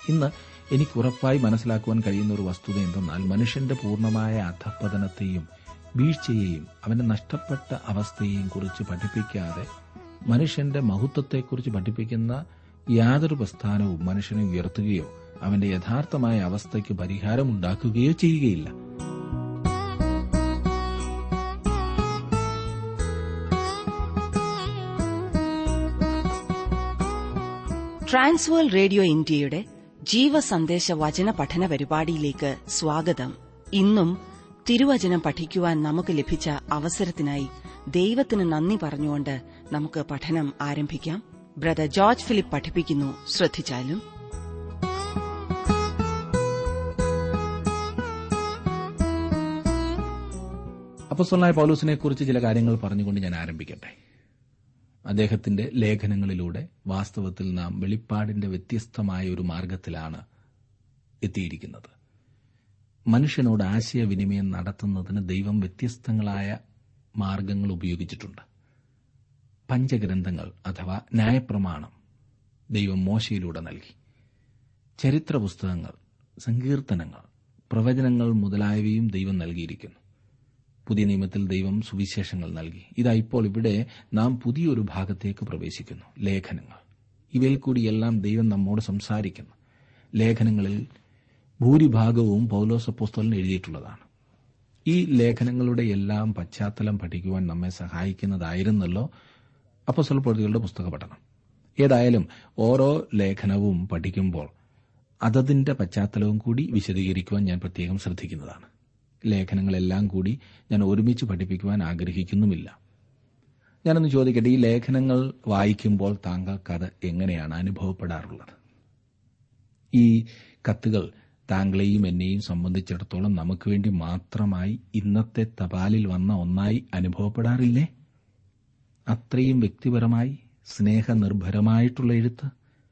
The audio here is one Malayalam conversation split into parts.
ഇന്ന് എനിക്ക് ഉറപ്പായി മനസ്സിലാക്കുവാൻ കഴിയുന്ന ഒരു വസ്തുത എന്തെന്നാൽ മനുഷ്യന്റെ പൂർണ്ണമായ അധപ്പതനത്തെയും വീഴ്ചയെയും അവന്റെ നഷ്ടപ്പെട്ട അവസ്ഥയെയും കുറിച്ച് പഠിപ്പിക്കാതെ മനുഷ്യന്റെ മഹത്വത്തെക്കുറിച്ച് പഠിപ്പിക്കുന്ന യാതൊരു പ്രസ്ഥാനവും മനുഷ്യനെ ഉയർത്തുകയോ അവന്റെ യഥാർത്ഥമായ അവസ്ഥയ്ക്ക് പരിഹാരമുണ്ടാക്കുകയോ ചെയ്യുകയില്ല ട്രാൻസ്വേൾ റേഡിയോ ഇന്ത്യയുടെ ജീവസന്ദേശ വചന പഠന പരിപാടിയിലേക്ക് സ്വാഗതം ഇന്നും തിരുവചനം പഠിക്കുവാൻ നമുക്ക് ലഭിച്ച അവസരത്തിനായി ദൈവത്തിന് നന്ദി പറഞ്ഞുകൊണ്ട് നമുക്ക് പഠനം ആരംഭിക്കാം ബ്രദർ ജോർജ് ഫിലിപ്പ് പഠിപ്പിക്കുന്നു ശ്രദ്ധിച്ചാലും അപ്പസ്വലായ പൗലൂസിനെ കുറിച്ച് ചില കാര്യങ്ങൾ പറഞ്ഞുകൊണ്ട് ഞാൻ ആരംഭിക്കട്ടെ അദ്ദേഹത്തിന്റെ ലേഖനങ്ങളിലൂടെ വാസ്തവത്തിൽ നാം വെളിപ്പാടിന്റെ വ്യത്യസ്തമായ ഒരു മാർഗത്തിലാണ് എത്തിയിരിക്കുന്നത് മനുഷ്യനോട് ആശയവിനിമയം നടത്തുന്നതിന് ദൈവം വ്യത്യസ്തങ്ങളായ മാർഗങ്ങൾ ഉപയോഗിച്ചിട്ടുണ്ട് പഞ്ചഗ്രന്ഥങ്ങൾ അഥവാ ന്യായപ്രമാണം ദൈവം മോശയിലൂടെ നൽകി ചരിത്ര പുസ്തകങ്ങൾ സങ്കീർത്തനങ്ങൾ പ്രവചനങ്ങൾ മുതലായവയും ദൈവം നൽകിയിരിക്കുന്നു പുതിയ നിയമത്തിൽ ദൈവം സുവിശേഷങ്ങൾ നൽകി ഇതാ ഇപ്പോൾ ഇവിടെ നാം പുതിയൊരു ഭാഗത്തേക്ക് പ്രവേശിക്കുന്നു ലേഖനങ്ങൾ ഇവയിൽ കൂടിയെല്ലാം ദൈവം നമ്മോട് സംസാരിക്കുന്നു ലേഖനങ്ങളിൽ ഭൂരിഭാഗവും പൗലോസപ്പോസ്തോലൻ എഴുതിയിട്ടുള്ളതാണ് ഈ ലേഖനങ്ങളുടെ എല്ലാം പശ്ചാത്തലം പഠിക്കുവാൻ നമ്മെ സഹായിക്കുന്നതായിരുന്നല്ലോ അപ്പസ്വലപ്രതികളുടെ പുസ്തക പഠനം ഏതായാലും ഓരോ ലേഖനവും പഠിക്കുമ്പോൾ അതതിന്റെ പശ്ചാത്തലവും കൂടി വിശദീകരിക്കുവാൻ ഞാൻ പ്രത്യേകം ശ്രദ്ധിക്കുന്നതാണ് ലേഖനങ്ങളെല്ലാം കൂടി ഞാൻ ഒരുമിച്ച് പഠിപ്പിക്കുവാൻ ആഗ്രഹിക്കുന്നുമില്ല ഞാനൊന്ന് ചോദിക്കട്ടെ ഈ ലേഖനങ്ങൾ വായിക്കുമ്പോൾ താങ്കൾക്കത് എങ്ങനെയാണ് അനുഭവപ്പെടാറുള്ളത് ഈ കത്തുകൾ താങ്കളെയും എന്നെയും സംബന്ധിച്ചിടത്തോളം നമുക്ക് വേണ്ടി മാത്രമായി ഇന്നത്തെ തപാലിൽ വന്ന ഒന്നായി അനുഭവപ്പെടാറില്ലേ അത്രയും വ്യക്തിപരമായി സ്നേഹനിർഭരമായിട്ടുള്ള എഴുത്ത്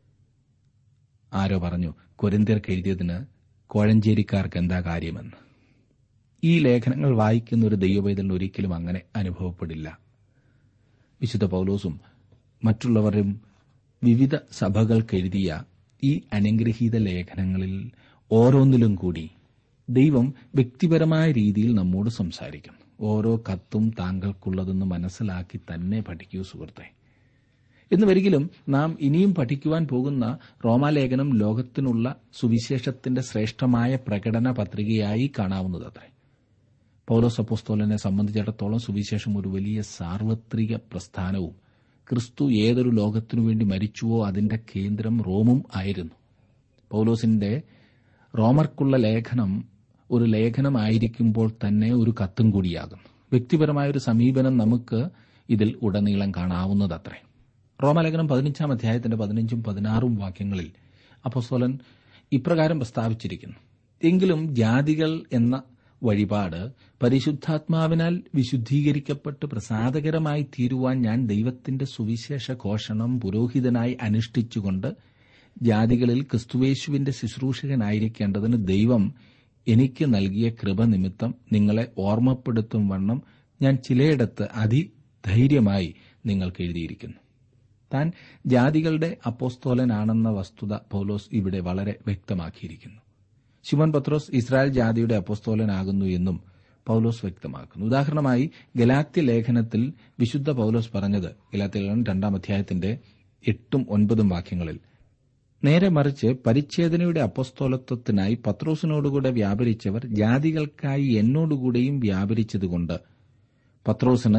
ആരോ പറഞ്ഞു കൊരിന്ത്യർക്ക് എഴുതിയതിന് കോഴഞ്ചേരിക്കാർക്ക് എന്താ കാര്യമെന്ന് ഈ ലേഖനങ്ങൾ വായിക്കുന്ന ഒരു ദൈവവേദന ഒരിക്കലും അങ്ങനെ അനുഭവപ്പെടില്ല വിശുദ്ധ പൗലോസും മറ്റുള്ളവരും വിവിധ സഭകൾക്കെഴുതിയ ഈ അനുഗ്രഹീത ലേഖനങ്ങളിൽ ഓരോന്നിലും കൂടി ദൈവം വ്യക്തിപരമായ രീതിയിൽ നമ്മോട് സംസാരിക്കുന്നു ഓരോ കത്തും താങ്കൾക്കുള്ളതെന്ന് മനസ്സിലാക്കി തന്നെ പഠിക്കൂ സുഹൃത്തെ എന്നുവരികിലും നാം ഇനിയും പഠിക്കുവാൻ പോകുന്ന റോമാലേഖനം ലോകത്തിനുള്ള സുവിശേഷത്തിന്റെ ശ്രേഷ്ഠമായ പ്രകടന പത്രികയായി കാണാവുന്നതത്രേ പൗലോസ് അപ്പോസ്തോലനെ സംബന്ധിച്ചിടത്തോളം സുവിശേഷം ഒരു വലിയ സാർവത്രിക പ്രസ്ഥാനവും ക്രിസ്തു ഏതൊരു ലോകത്തിനു വേണ്ടി മരിച്ചുവോ അതിന്റെ കേന്ദ്രം റോമും ആയിരുന്നു പൗലോസിന്റെ റോമർക്കുള്ള ലേഖനം ഒരു ലേഖനമായിരിക്കുമ്പോൾ തന്നെ ഒരു കത്തും കൂടിയാകുന്നു വ്യക്തിപരമായ ഒരു സമീപനം നമുക്ക് ഇതിൽ ഉടനീളം കാണാവുന്നതത്രേ റോമലേഖനം പതിനഞ്ചാം അധ്യായത്തിന്റെ പതിനഞ്ചും പതിനാറും വാക്യങ്ങളിൽ അപ്പോസ്തോലൻ ഇപ്രകാരം പ്രസ്താവിച്ചിരിക്കുന്നു എങ്കിലും ജാതികൾ എന്ന വഴിപാട് പരിശുദ്ധാത്മാവിനാൽ വിശുദ്ധീകരിക്കപ്പെട്ട് പ്രസാദകരമായി തീരുവാൻ ഞാൻ ദൈവത്തിന്റെ സുവിശേഷ ഘോഷണം പുരോഹിതനായി അനുഷ്ഠിച്ചുകൊണ്ട് ജാതികളിൽ ക്രിസ്തുവേശുവിന്റെ ശുശ്രൂഷകനായിരിക്കേണ്ടതിന് ദൈവം എനിക്ക് നൽകിയ കൃപ നിമിത്തം നിങ്ങളെ ഓർമ്മപ്പെടുത്തും വണ്ണം ഞാൻ ചിലയിടത്ത് അതിധൈര്യമായി നിങ്ങൾക്ക് എഴുതിയിരിക്കുന്നു താൻ ജാതികളുടെ അപ്പോസ്തോലനാണെന്ന വസ്തുത പൗലോസ് ഇവിടെ വളരെ വ്യക്തമാക്കിയിരിക്കുന്നു ശിവൻ പത്രോസ് ഇസ്രായേൽ ജാതിയുടെ അപ്പോസ്തോലനാകുന്നു എന്നും പൗലോസ് വ്യക്തമാക്കുന്നു ഉദാഹരണമായി ഗലാത്യ ലേഖനത്തിൽ വിശുദ്ധ പൗലോസ് പറഞ്ഞത് ഗലാത്യ ലേഖനം രണ്ടാം അധ്യായത്തിന്റെ എട്ടും ഒൻപതും വാക്യങ്ങളിൽ നേരെ മറിച്ച് പരിച്ഛേദനയുടെ അപ്പസ്തോലത്വത്തിനായി പത്രോസിനോടുകൂടെ വ്യാപരിച്ചവർ ജാതികൾക്കായി എന്നോടുകൂടെയും വ്യാപരിച്ചതുകൊണ്ട് പത്രോസിന്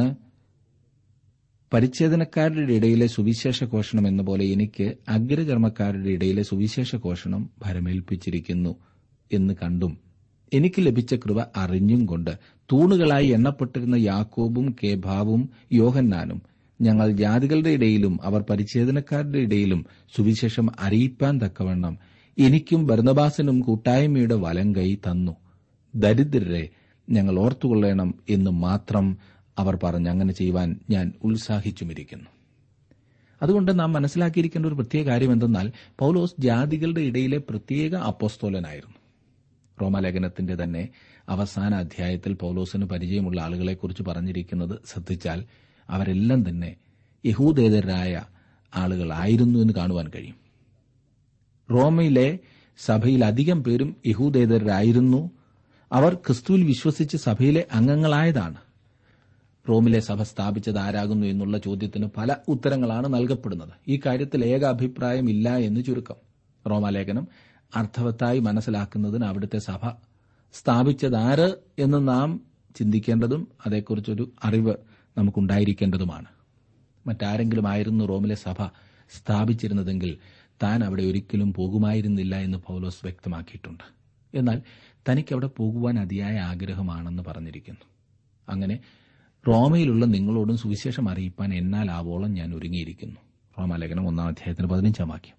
പരിച്ഛേദനക്കാരുടെ ഇടയിലെ സുവിശേഷ ഘോഷണം എന്ന പോലെ എനിക്ക് അഗ്രചർമ്മക്കാരുടെ ഇടയിലെ സുവിശേഷ ഘോഷണം ഭരമേൽപ്പിച്ചിരിക്കുന്നു എന്ന് കണ്ടും എനിക്ക് ലഭിച്ച കൃപ അറിഞ്ഞും കൊണ്ട് തൂണുകളായി എണ്ണപ്പെട്ടിരുന്ന യാക്കോബും കേഭാവും യോഹന്നാനും ഞങ്ങൾ ജാതികളുടെ ഇടയിലും അവർ പരിച്ഛേദനക്കാരുടെ ഇടയിലും സുവിശേഷം അറിയിപ്പാൻ തക്കവണ്ണം എനിക്കും ഭരണബാസനും കൂട്ടായ്മയുടെ വലം കൈ തന്നു ദരിദ്രരെ ഞങ്ങൾ ഓർത്തുകൊള്ളണം എന്ന് മാത്രം അവർ പറഞ്ഞ് അങ്ങനെ ചെയ്യുവാൻ ഞാൻ ഉത്സാഹിച്ചുമിരിക്കുന്നു അതുകൊണ്ട് നാം മനസ്സിലാക്കിയിരിക്കേണ്ട ഒരു പ്രത്യേക കാര്യം എന്തെന്നാൽ പൗലോസ് ജാതികളുടെ ഇടയിലെ പ്രത്യേക അപ്പോസ്തോലനായിരുന്നു റോമാലേഖനത്തിന്റെ തന്നെ അവസാന അധ്യായത്തിൽ പൗലോസിന് പരിചയമുള്ള ആളുകളെക്കുറിച്ച് പറഞ്ഞിരിക്കുന്നത് ശ്രദ്ധിച്ചാൽ അവരെല്ലാം തന്നെ യഹൂദേതരായ ആളുകളായിരുന്നു എന്ന് കാണുവാൻ കഴിയും റോമയിലെ സഭയിൽ അധികം പേരും യഹൂദേതരായിരുന്നു അവർ ക്രിസ്തുവിൽ വിശ്വസിച്ച് സഭയിലെ അംഗങ്ങളായതാണ് റോമിലെ സഭ സ്ഥാപിച്ചത് ആരാകുന്നു എന്നുള്ള ചോദ്യത്തിന് പല ഉത്തരങ്ങളാണ് നൽകപ്പെടുന്നത് ഈ കാര്യത്തിൽ ഏക അഭിപ്രായമില്ല എന്ന് ചുരുക്കം റോമാലേഖനം അർത്ഥവത്തായി മനസ്സിലാക്കുന്നതിന് അവിടുത്തെ സഭ സ്ഥാപിച്ചതാര് എന്ന് നാം ചിന്തിക്കേണ്ടതും അതേക്കുറിച്ചൊരു അറിവ് നമുക്കുണ്ടായിരിക്കേണ്ടതുമാണ് മറ്റാരെങ്കിലും ആയിരുന്നു റോമിലെ സഭ സ്ഥാപിച്ചിരുന്നതെങ്കിൽ താൻ അവിടെ ഒരിക്കലും പോകുമായിരുന്നില്ല എന്ന് പൗലോസ് വ്യക്തമാക്കിയിട്ടുണ്ട് എന്നാൽ തനിക്ക് അവിടെ പോകുവാൻ അതിയായ ആഗ്രഹമാണെന്ന് പറഞ്ഞിരിക്കുന്നു അങ്ങനെ റോമയിലുള്ള നിങ്ങളോടും സുവിശേഷം അറിയിപ്പാൻ എന്നാൽ ആവോളം ഞാൻ ഒരുങ്ങിയിരിക്കുന്നു റോമാലേഖനം ഒന്നാം അധ്യായത്തിന് പതിനഞ്ചാം വാക്യം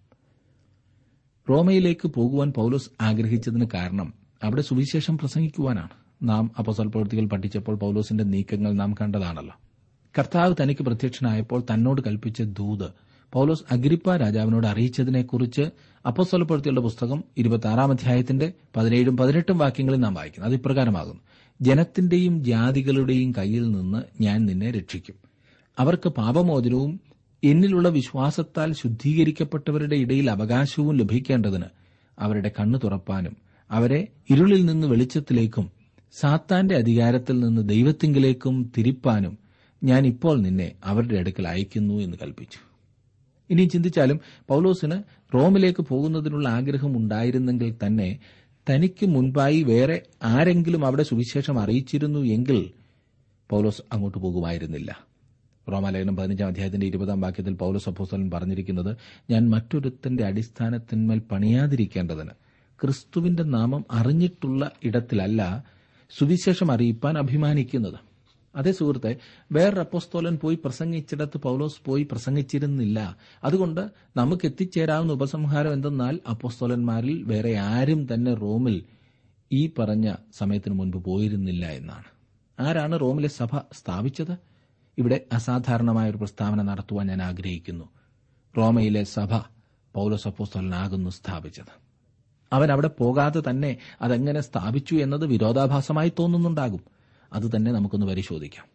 റോമയിലേക്ക് പോകുവാൻ പൗലോസ് ആഗ്രഹിച്ചതിന് കാരണം അവിടെ സുവിശേഷം പ്രസംഗിക്കുവാനാണ് നാം അപ്പോസൽ പ്രവൃത്തികൾ പഠിച്ചപ്പോൾ പൗലോസിന്റെ നീക്കങ്ങൾ നാം കണ്ടതാണല്ലോ കർത്താവ് തനിക്ക് പ്രത്യക്ഷനായപ്പോൾ തന്നോട് കൽപ്പിച്ച ദൂത് പൗലോസ് അഗ്രിപ്പ രാജാവിനോട് അറിയിച്ചതിനെക്കുറിച്ച് അപ്പോസ്തല പ്രവൃത്തികളുടെ പുസ്തകം ഇരുപത്തിയാറാം അധ്യായത്തിന്റെ പതിനേഴും പതിനെട്ടും വാക്യങ്ങളിൽ നാം വായിക്കുന്നു അത് ഇപ്രകാരമാകുന്നു ജനത്തിന്റെയും ജാതികളുടെയും കയ്യിൽ നിന്ന് ഞാൻ നിന്നെ രക്ഷിക്കും അവർക്ക് പാപമോചനവും എന്നിലുള്ള വിശ്വാസത്താൽ ശുദ്ധീകരിക്കപ്പെട്ടവരുടെ ഇടയിൽ അവകാശവും ലഭിക്കേണ്ടതിന് അവരുടെ കണ്ണു തുറപ്പാനും അവരെ ഇരുളിൽ നിന്ന് വെളിച്ചത്തിലേക്കും സാത്താന്റെ അധികാരത്തിൽ നിന്ന് ദൈവത്തിങ്കിലേക്കും തിരിപ്പാനും ഞാൻ ഇപ്പോൾ നിന്നെ അവരുടെ അടുക്കൽ അയക്കുന്നു എന്ന് കൽപ്പിച്ചു ഇനി ചിന്തിച്ചാലും പൌലോസിന് റോമിലേക്ക് പോകുന്നതിനുള്ള ആഗ്രഹം ഉണ്ടായിരുന്നെങ്കിൽ തന്നെ തനിക്ക് മുൻപായി വേറെ ആരെങ്കിലും അവിടെ സുവിശേഷം അറിയിച്ചിരുന്നു എങ്കിൽ പൌലോസ് അങ്ങോട്ട് പോകുമായിരുന്നില്ല റോമാലേഖനം പതിനഞ്ചാം അധ്യായത്തിന്റെ ഇരുപതാം വാക്യത്തിൽ പൌലോസ് അപ്പോസ്തലൻ പറഞ്ഞിരിക്കുന്നത് ഞാൻ മറ്റൊരുത്തന്റെ അടിസ്ഥാനത്തിന്മേൽ പണിയാതിരിക്കേണ്ടതിന് ക്രിസ്തുവിന്റെ നാമം അറിഞ്ഞിട്ടുള്ള ഇടത്തിലല്ല സുവിശേഷം അറിയിപ്പാൻ അഭിമാനിക്കുന്നത് അതേ സുഹൃത്തെ വേറൊരു അപ്പോസ്തോലൻ പോയി പ്രസംഗിച്ചിടത്ത് പൗലോസ് പോയി പ്രസംഗിച്ചിരുന്നില്ല അതുകൊണ്ട് നമുക്ക് എത്തിച്ചേരാവുന്ന ഉപസംഹാരം എന്തെന്നാൽ അപ്പോസ്തോലന്മാരിൽ വേറെ ആരും തന്നെ റോമിൽ ഈ പറഞ്ഞ സമയത്തിന് മുൻപ് പോയിരുന്നില്ല എന്നാണ് ആരാണ് റോമിലെ സഭ സ്ഥാപിച്ചത് ഇവിടെ അസാധാരണമായ ഒരു പ്രസ്താവന നടത്തുവാൻ ഞാൻ ആഗ്രഹിക്കുന്നു റോമയിലെ സഭ പൗലോസ് അപ്പോസ്തോലനാകുന്നു സ്ഥാപിച്ചത് അവൻ അവിടെ പോകാതെ തന്നെ അതെങ്ങനെ സ്ഥാപിച്ചു എന്നത് വിരോധാഭാസമായി തോന്നുന്നുണ്ടാകും അത് തന്നെ നമുക്കൊന്ന് പരിശോധിക്കാം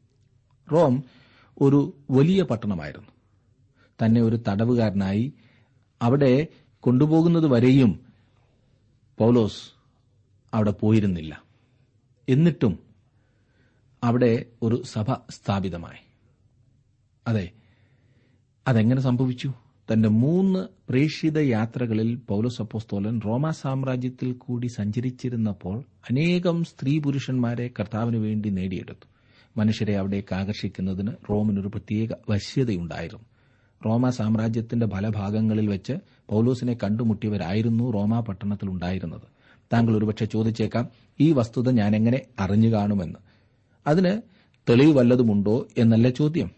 റോം ഒരു വലിയ പട്ടണമായിരുന്നു തന്നെ ഒരു തടവുകാരനായി അവിടെ കൊണ്ടുപോകുന്നത് വരെയും പൗലോസ് അവിടെ പോയിരുന്നില്ല എന്നിട്ടും അവിടെ ഒരു സഭ സ്ഥാപിതമായി അതെ അതെങ്ങനെ സംഭവിച്ചു തന്റെ മൂന്ന് പ്രേക്ഷിത യാത്രകളിൽ പൗലോസ് അപ്പോസ്തോലൻ റോമാ സാമ്രാജ്യത്തിൽ കൂടി സഞ്ചരിച്ചിരുന്നപ്പോൾ അനേകം സ്ത്രീ പുരുഷന്മാരെ കർത്താവിന് വേണ്ടി നേടിയെടുത്തു മനുഷ്യരെ അവിടേക്ക് ആകർഷിക്കുന്നതിന് റോമിനൊരു പ്രത്യേക വശ്യതയുണ്ടായിരുന്നു റോമാ സാമ്രാജ്യത്തിന്റെ പല ഭാഗങ്ങളിൽ വെച്ച് പൗലോസിനെ കണ്ടുമുട്ടിയവരായിരുന്നു റോമാ പട്ടണത്തിൽ ഉണ്ടായിരുന്നത് താങ്കൾ ഒരുപക്ഷെ ചോദിച്ചേക്കാം ഈ വസ്തുത ഞാൻ എങ്ങനെ അറിഞ്ഞു കാണുമെന്ന് അതിന് തെളിവ് വല്ലതുമുണ്ടോ എന്നല്ല ചോദ്യം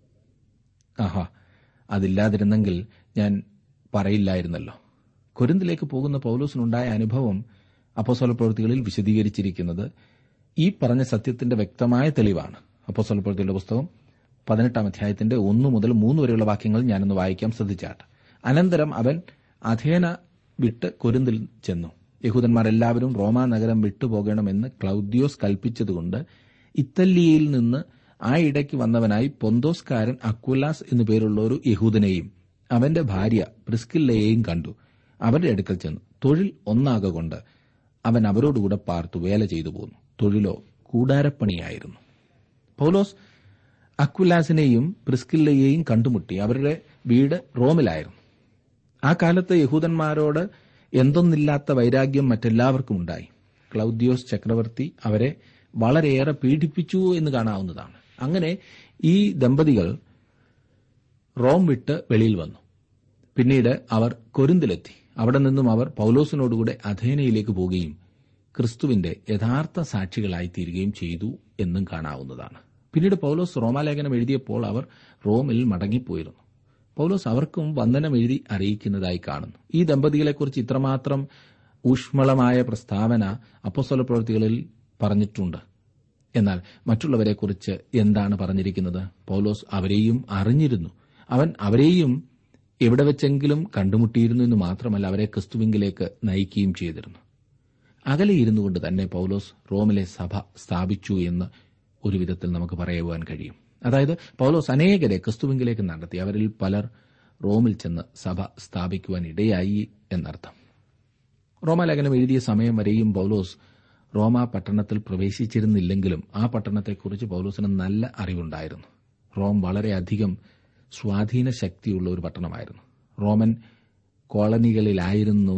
ആഹാ അതില്ലാതിരുന്നെങ്കിൽ ഞാൻ പറയില്ലായിരുന്നല്ലോ കൊരിന്തിലേക്ക് പോകുന്ന പൗലോസിനുണ്ടായ അനുഭവം അപ്പോസ്വല പ്രവൃത്തികളിൽ വിശദീകരിച്ചിരിക്കുന്നത് ഈ പറഞ്ഞ സത്യത്തിന്റെ വ്യക്തമായ തെളിവാണ് അപ്പോസ്വല പ്രവൃത്തികളുടെ പുസ്തകം പതിനെട്ടാം അധ്യായത്തിന്റെ ഒന്നു മുതൽ മൂന്ന് വരെയുള്ള വാക്യങ്ങൾ ഞാനൊന്ന് വായിക്കാം ശ്രദ്ധിച്ചാട്ട് അനന്തരം അവൻ അഥേന വിട്ട് കൊരിന്തിൽ ചെന്നു യഹൂദന്മാർ എല്ലാവരും റോമാ നഗരം വിട്ടുപോകണമെന്ന് ക്ലൌദ്യോസ് കൽപ്പിച്ചതുകൊണ്ട് ഇത്തല്ലിയയിൽ നിന്ന് ആ ഇടയ്ക്ക് വന്നവനായി പൊന്തോസ്കാരൻ അക്കുലാസ് എന്നു പേരുള്ള ഒരു യഹൂദനെയും അവന്റെ ഭാര്യ പ്രിസ്കില്ലയെയും കണ്ടു അവരുടെ അടുക്കൽ ചെന്നു തൊഴിൽ ഒന്നാകൊണ്ട് അവൻ അവരോടുകൂടെ പാർത്തു വേല ചെയ്തു പോന്നു തൊഴിലോ കൂടാരപ്പണിയായിരുന്നു പൗലോസ് അക്കുലാസിനെയും പ്രിസ്കില്ലയെയും കണ്ടുമുട്ടി അവരുടെ വീട് റോമിലായിരുന്നു ആ കാലത്ത് യഹൂദന്മാരോട് എന്തൊന്നില്ലാത്ത വൈരാഗ്യം മറ്റെല്ലാവർക്കും ഉണ്ടായി ക്ലൌദ്യോസ് ചക്രവർത്തി അവരെ വളരെയേറെ പീഡിപ്പിച്ചു എന്ന് കാണാവുന്നതാണ് അങ്ങനെ ഈ ദമ്പതികൾ റോം വിട്ട് വെളിയിൽ വന്നു പിന്നീട് അവർ കൊരിന്തിലെത്തി അവിടെ നിന്നും അവർ പൌലോസിനോടുകൂടെ അഥേനയിലേക്ക് പോവുകയും ക്രിസ്തുവിന്റെ യഥാർത്ഥ സാക്ഷികളായി തീരുകയും ചെയ്തു എന്നും കാണാവുന്നതാണ് പിന്നീട് പൌലോസ് റോമാലേഖനം എഴുതിയപ്പോൾ അവർ റോമിൽ മടങ്ങിപ്പോയിരുന്നു പൌലോസ് അവർക്കും വന്ദനം എഴുതി അറിയിക്കുന്നതായി കാണുന്നു ഈ ദമ്പതികളെക്കുറിച്ച് ഇത്രമാത്രം ഊഷ്മളമായ പ്രസ്താവന അപ്പോസ്തല പ്രവൃത്തികളിൽ പറഞ്ഞിട്ടുണ്ട് എന്നാൽ മറ്റുള്ളവരെക്കുറിച്ച് എന്താണ് പറഞ്ഞിരിക്കുന്നത് പൌലോസ് അവരെയും അറിഞ്ഞിരുന്നു അവൻ അവരെയും എവിടെ വെച്ചെങ്കിലും കണ്ടുമുട്ടിയിരുന്നു എന്ന് മാത്രമല്ല അവരെ ക്രിസ്തുവിങ്കിലേക്ക് നയിക്കുകയും ചെയ്തിരുന്നു അകലെ ഇരുന്നു കൊണ്ട് തന്നെ പൌലോസ് റോമിലെ സഭ സ്ഥാപിച്ചു എന്ന് ഒരു വിധത്തിൽ നമുക്ക് പറയുവാൻ കഴിയും അതായത് പൌലോസ് അനേകരെ ക്രിസ്തുവിങ്കിലേക്ക് നടത്തി അവരിൽ പലർ റോമിൽ ചെന്ന് സഭ സ്ഥാപിക്കുവാൻ ഇടയായി എന്നർത്ഥം റോമാലേഖനം എഴുതിയ സമയം വരെയും പൌലോസ് റോമ പട്ടണത്തിൽ പ്രവേശിച്ചിരുന്നില്ലെങ്കിലും ആ പട്ടണത്തെക്കുറിച്ച് പൌലോസിന് നല്ല അറിവുണ്ടായിരുന്നു റോം വളരെയധികം സ്വാധീന ശക്തിയുള്ള ഒരു പട്ടണമായിരുന്നു റോമൻ കോളനികളിലായിരുന്നു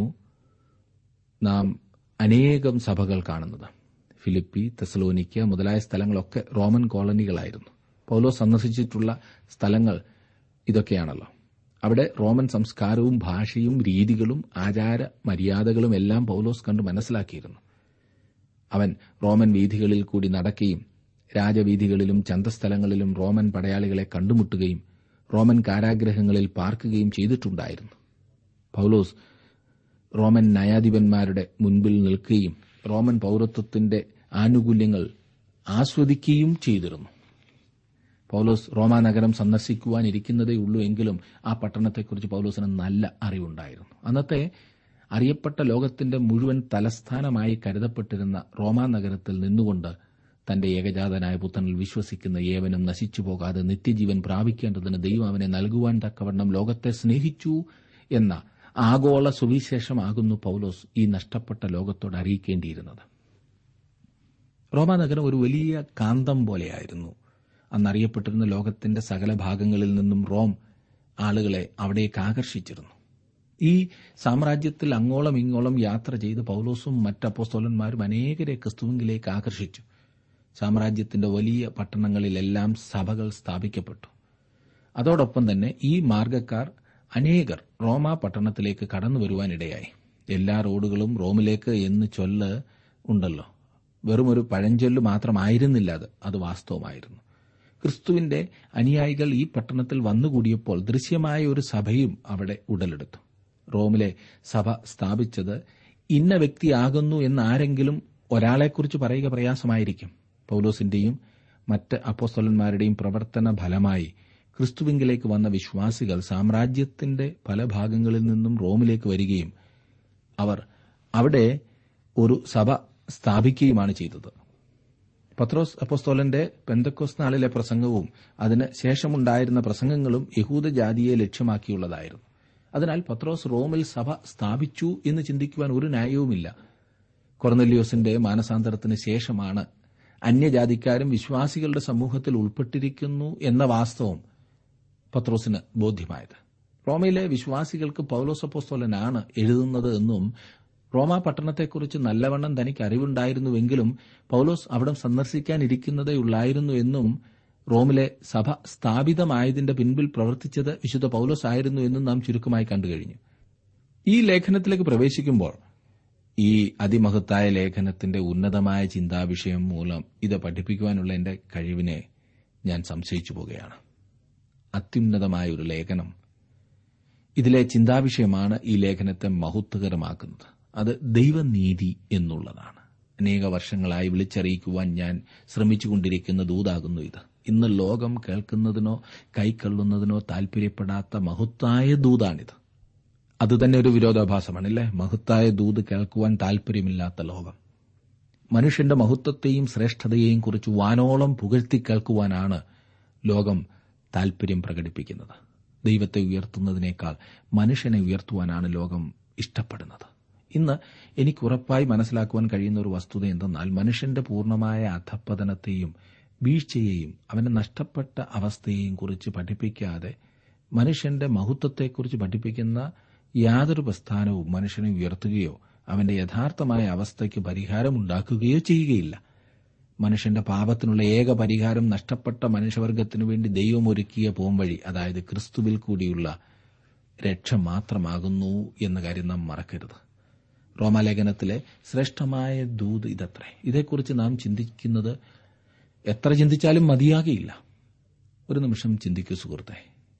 നാം അനേകം സഭകൾ കാണുന്നത് ഫിലിപ്പി തെസലോനിക്ക മുതലായ സ്ഥലങ്ങളൊക്കെ റോമൻ കോളനികളായിരുന്നു പൌലോസ് സന്ദർശിച്ചിട്ടുള്ള സ്ഥലങ്ങൾ ഇതൊക്കെയാണല്ലോ അവിടെ റോമൻ സംസ്കാരവും ഭാഷയും രീതികളും ആചാര മര്യാദകളും എല്ലാം പൌലോസ് കണ്ട് മനസ്സിലാക്കിയിരുന്നു അവൻ റോമൻ വീഥികളിൽ കൂടി നടക്കുകയും രാജവീഥികളിലും ചന്തസ്ഥലങ്ങളിലും റോമൻ പടയാളികളെ കണ്ടുമുട്ടുകയും റോമൻ കാരാഗ്രഹങ്ങളിൽ പാർക്കുകയും ചെയ്തിട്ടുണ്ടായിരുന്നു പൌലോസ് റോമൻ ന്യായാധിപന്മാരുടെ മുൻപിൽ നിൽക്കുകയും റോമൻ പൌരത്വത്തിന്റെ ആനുകൂല്യങ്ങൾ ആസ്വദിക്കുകയും ചെയ്തിരുന്നു പൌലോസ് റോമാ നഗരം സന്ദർശിക്കുവാനിരിക്കുന്നതേ ഉള്ളൂ എങ്കിലും ആ പട്ടണത്തെക്കുറിച്ച് പൌലോസിന് നല്ല അറിവുണ്ടായിരുന്നു അന്നത്തെ അറിയപ്പെട്ട ലോകത്തിന്റെ മുഴുവൻ തലസ്ഥാനമായി കരുതപ്പെട്ടിരുന്ന റോമാ നഗരത്തിൽ നിന്നുകൊണ്ട് തന്റെ ഏകജാതനായ പുത്രനിൽ വിശ്വസിക്കുന്ന ഏവനും നശിച്ചു പോകാതെ നിത്യജീവൻ പ്രാപിക്കേണ്ടതിന് ദൈവം അവനെ നൽകുവാൻ തക്കവണ്ണം ലോകത്തെ സ്നേഹിച്ചു എന്ന ആഗോള സുവിശേഷമാകുന്നു പൌലോസ് ഈ നഷ്ടപ്പെട്ട ലോകത്തോട് അറിയിക്കേണ്ടിയിരുന്നത് റോമാ നഗരം ഒരു വലിയ കാന്തം പോലെയായിരുന്നു അന്നറിയപ്പെട്ടിരുന്ന ലോകത്തിന്റെ സകല ഭാഗങ്ങളിൽ നിന്നും റോം ആളുകളെ അവിടേക്ക് ആകർഷിച്ചിരുന്നു ഈ സാമ്രാജ്യത്തിൽ അങ്ങോളം ഇങ്ങോളം യാത്ര ചെയ്ത് പൌലോസും മറ്റപ്പോസ്തോലന്മാരും അനേകരെ ക്രിസ്തുവിലേക്ക് ആകർഷിച്ചു സാമ്രാജ്യത്തിന്റെ വലിയ പട്ടണങ്ങളിലെല്ലാം സഭകൾ സ്ഥാപിക്കപ്പെട്ടു അതോടൊപ്പം തന്നെ ഈ മാർഗക്കാർ അനേകർ റോമ പട്ടണത്തിലേക്ക് കടന്നു വരുവാനിടയായി എല്ലാ റോഡുകളും റോമിലേക്ക് എന്ന് ചൊല്ല് ഉണ്ടല്ലോ വെറുമൊരു പഴഞ്ചൊല്ല് മാത്രമായിരുന്നില്ല അത് അത് വാസ്തവമായിരുന്നു ക്രിസ്തുവിന്റെ അനുയായികൾ ഈ പട്ടണത്തിൽ വന്നുകൂടിയപ്പോൾ ദൃശ്യമായ ഒരു സഭയും അവിടെ ഉടലെടുത്തു റോമിലെ സഭ സ്ഥാപിച്ചത് ഇന്ന വ്യക്തിയാകുന്നു എന്ന് ആരെങ്കിലും ഒരാളെക്കുറിച്ച് പറയുക പ്രയാസമായിരിക്കും പൌലോസിന്റെയും മറ്റ് അപ്പോസ്തലന്മാരുടെയും പ്രവർത്തന ഫലമായി ക്രിസ്തുവിങ്കിലേക്ക് വന്ന വിശ്വാസികൾ സാമ്രാജ്യത്തിന്റെ പല ഭാഗങ്ങളിൽ നിന്നും റോമിലേക്ക് വരികയും അവർ അവിടെ ഒരു സഭ സ്ഥാപിക്കുകയുമാണ് ചെയ്തത് പത്രോസ് അപ്പോസ്തോലന്റെ പെന്തക്കോസ് നാളിലെ പ്രസംഗവും അതിന് ശേഷമുണ്ടായിരുന്ന പ്രസംഗങ്ങളും യഹൂദ ജാതിയെ ലക്ഷ്യമാക്കിയുള്ളതായിരുന്നു അതിനാൽ പത്രോസ് റോമിൽ സഭ സ്ഥാപിച്ചു എന്ന് ചിന്തിക്കുവാൻ ഒരു ന്യായവുമില്ല കൊർന്നല്യോസിന്റെ മാനസാന്തരത്തിന് ശേഷമാണ് അന്യജാതിക്കാരും വിശ്വാസികളുടെ സമൂഹത്തിൽ ഉൾപ്പെട്ടിരിക്കുന്നു എന്ന വാസ്തവം പത്രോസിന് ബോധ്യമായത് റോമയിലെ വിശ്വാസികൾക്ക് പൌലോസപ്പോസ്തോലനാണ് എഴുതുന്നത് എന്നും റോമ പട്ടണത്തെക്കുറിച്ച് നല്ലവണ്ണം തനിക്ക് അറിവുണ്ടായിരുന്നുവെങ്കിലും പൌലോസ് അവിടം സന്ദർശിക്കാനിരിക്കുന്നതേ ഉള്ളായിരുന്നു എന്നും റോമിലെ സഭ സ്ഥാപിതമായതിന്റെ പിൻപിൽ പ്രവർത്തിച്ചത് വിശുദ്ധ പൌലോസ് ആയിരുന്നു എന്നും നാം ചുരുക്കമായി കണ്ടുകഴിഞ്ഞു ഈ ലേഖനത്തിലേക്ക് പ്രവേശിക്കുമ്പോൾ ഈ അതിമഹത്തായ ലേഖനത്തിന്റെ ഉന്നതമായ ചിന്താവിഷയം മൂലം ഇത് പഠിപ്പിക്കുവാനുള്ള എന്റെ കഴിവിനെ ഞാൻ സംശയിച്ചു പോകുകയാണ് അത്യുന്നതമായ ഒരു ലേഖനം ഇതിലെ ചിന്താവിഷയമാണ് ഈ ലേഖനത്തെ മഹത്വകരമാക്കുന്നത് അത് ദൈവനീതി എന്നുള്ളതാണ് അനേക വർഷങ്ങളായി വിളിച്ചറിയിക്കുവാൻ ഞാൻ ശ്രമിച്ചുകൊണ്ടിരിക്കുന്ന ദൂതാകുന്നു ഇത് ഇന്ന് ലോകം കേൾക്കുന്നതിനോ കൈക്കൊള്ളുന്നതിനോ താൽപര്യപ്പെടാത്ത മഹത്തായ ദൂതാണിത് അതുതന്നെ ഒരു വിരോധാഭാസമാണല്ലേ മഹത്തായ ദൂത് കേൾക്കുവാൻ താൽപര്യമില്ലാത്ത ലോകം മനുഷ്യന്റെ മഹത്വത്തെയും ശ്രേഷ്ഠതയെയും കുറിച്ച് വാനോളം പുകഴ്ത്തി കേൾക്കുവാനാണ് ലോകം താൽപര്യം പ്രകടിപ്പിക്കുന്നത് ദൈവത്തെ ഉയർത്തുന്നതിനേക്കാൾ മനുഷ്യനെ ഉയർത്തുവാനാണ് ലോകം ഇഷ്ടപ്പെടുന്നത് ഇന്ന് എനിക്ക് ഉറപ്പായി മനസ്സിലാക്കുവാൻ കഴിയുന്ന ഒരു വസ്തുത എന്തെന്നാൽ മനുഷ്യന്റെ പൂർണ്ണമായ അധപ്പതനത്തെയും വീഴ്ചയെയും അവന്റെ നഷ്ടപ്പെട്ട അവസ്ഥയെയും കുറിച്ച് പഠിപ്പിക്കാതെ മനുഷ്യന്റെ മഹത്വത്തെക്കുറിച്ച് പഠിപ്പിക്കുന്ന യാതൊരു പ്രസ്ഥാനവും മനുഷ്യനെ ഉയർത്തുകയോ അവന്റെ യഥാർത്ഥമായ അവസ്ഥയ്ക്ക് പരിഹാരമുണ്ടാക്കുകയോ ചെയ്യുകയില്ല മനുഷ്യന്റെ പാപത്തിനുള്ള ഏക പരിഹാരം നഷ്ടപ്പെട്ട മനുഷ്യവർഗത്തിനു വേണ്ടി ദൈവം ഒരുക്കിയ പോംവഴി അതായത് ക്രിസ്തുവിൽ കൂടിയുള്ള രക്ഷ മാത്രമാകുന്നു എന്ന കാര്യം നാം മറക്കരുത് റോമാലേഖനത്തിലെ ശ്രേഷ്ഠമായ ദൂത് ഇതത്രേ ഇതേക്കുറിച്ച് നാം ചിന്തിക്കുന്നത് എത്ര ചിന്തിച്ചാലും മതിയാകയില്ല ഒരു നിമിഷം ചിന്തിക്കൂ സുഹൃത്തെ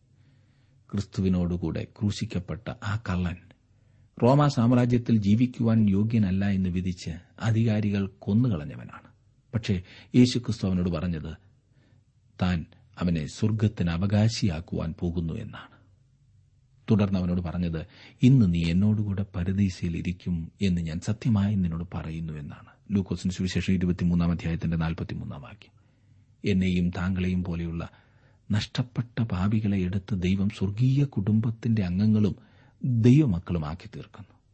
ക്രിസ്തുവിനോടുകൂടെ ക്രൂശിക്കപ്പെട്ട ആ കള്ളൻ റോമാ സാമ്രാജ്യത്തിൽ ജീവിക്കുവാൻ യോഗ്യനല്ല എന്ന് വിധിച്ച് അധികാരികൾ കൊന്നുകളഞ്ഞവനാണ് പക്ഷേ യേശുക്രിസ്തു അവനോട് പറഞ്ഞത് താൻ അവനെ സ്വർഗത്തിന് അവകാശിയാക്കുവാൻ പോകുന്നു എന്നാണ് തുടർന്ന് അവനോട് പറഞ്ഞത് ഇന്ന് നീ എന്നോടുകൂടെ പരദീസയിൽ ഇരിക്കും എന്ന് ഞാൻ സത്യമായി നിന്നോട് പറയുന്നു എന്നാണ് ലൂക്കോസിന് സുവിശേഷം ഇരുപത്തിമൂന്നാം അധ്യായത്തിന്റെ നാൽപ്പത്തിമൂന്നാം വാക്യം എന്നെയും താങ്കളെയും പോലെയുള്ള നഷ്ടപ്പെട്ട പാപികളെ എടുത്ത് ദൈവം സ്വർഗീയ കുടുംബത്തിന്റെ അംഗങ്ങളും ദൈവമക്കളുമാക്കി തീർക്കുന്നു